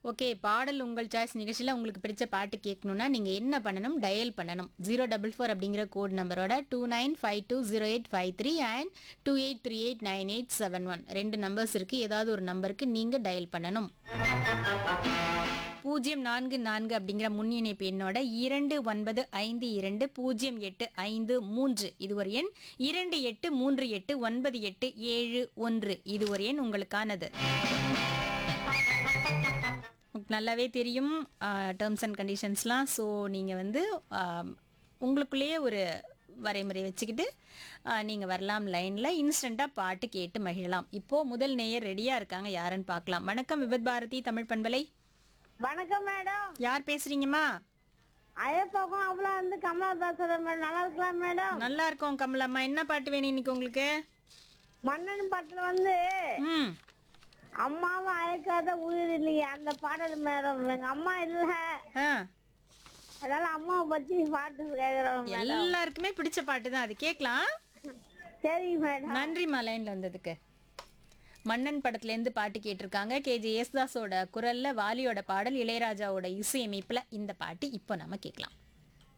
okay பாடல் உங்கள் choice நிகழ்ச்சியில் உங்களுக்கு பிடிச்ச பாட்டு கேட்கணும்னா நீங்கள் என்ன பண்ணணும் டயல் பண்ணணும் ஜீரோ டபுள் ஃபோர் அப்படிங்கிற கோட் நம்பரோட two nine five two zero eight five three and two eight three eight nine eight seven one ரெண்டு நம்பர்ஸ் இருக்குது ஏதாவது ஒரு நம்பருக்கு நீங்கள் டயல் பண்ணணும் பூஜ்ஜியம் நான்கு நான்கு அப்படிங்கிற முன் இணைப்பு எண்ணோட இரண்டு ஒன்பது ஐந்து இரண்டு பூஜ்ஜியம் எட்டு ஐந்து மூன்று இது ஒரு எண் இரண்டு எட்டு மூன்று எட்டு ஒன்பது எட்டு ஏழு ஒன்று இது ஒரு எண் உங்களுக்கானது உங்களுக்கு நல்லாவே தெரியும் டேர்ம்ஸ் அண்ட் கண்டிஷன்ஸ்லாம் ஸோ நீங்கள் வந்து ஆம், உங்களுக்குள்ளேயே ஒரு வரைமுறை வச்சுக்கிட்டு நீங்கள் வரலாம் லைனில் இன்ஸ்டண்ட்டாக பாட்டு கேட்டு மகிழலாம் இப்போது முதல் நேயர் ரெடியாக இருக்காங்க யாருன்னு பார்க்கலாம் வணக்கம் விபத் பாரதி தமிழ் பண்பலை வணக்கம் மேடம் யார் பேசுறீங்கம்மா ஐயப்பாக்கும் அவ்வளோ வந்து கமலா பேசுறேன் மேடம் நல்லா இருக்கலாம் மேடம் நல்லா இருக்கோம் கமலம்மா என்ன பாட்டு வேணும் இன்னைக்கு உங்களுக்கு மன்னன் பாட்டுல வந்து ம் அம்மாவும் அழைக்காத உயிர் இல்லையே அந்த பாடல் மேடம் எங்க அம்மா இல்ல ஆ அதனால அம்மாவை பத்தி பாட்டு கேக்குறோம் மேடம் எல்லாருக்குமே பிடிச்ச பாட்டு தான் அது கேட்கலாம் சரி மேடம் நன்றிம்மா லைன்ல வந்ததுக்கு மன்னன் படத்துல இருந்து பாட்டு கேட்டிருக்காங்க கேஜே யேசுதாஸோட குரல்ல வாலியோட பாடல் இளையராஜாவோட இசையமைப்புல இந்த பாட்டு இப்போ நம்ம கேட்கலாம்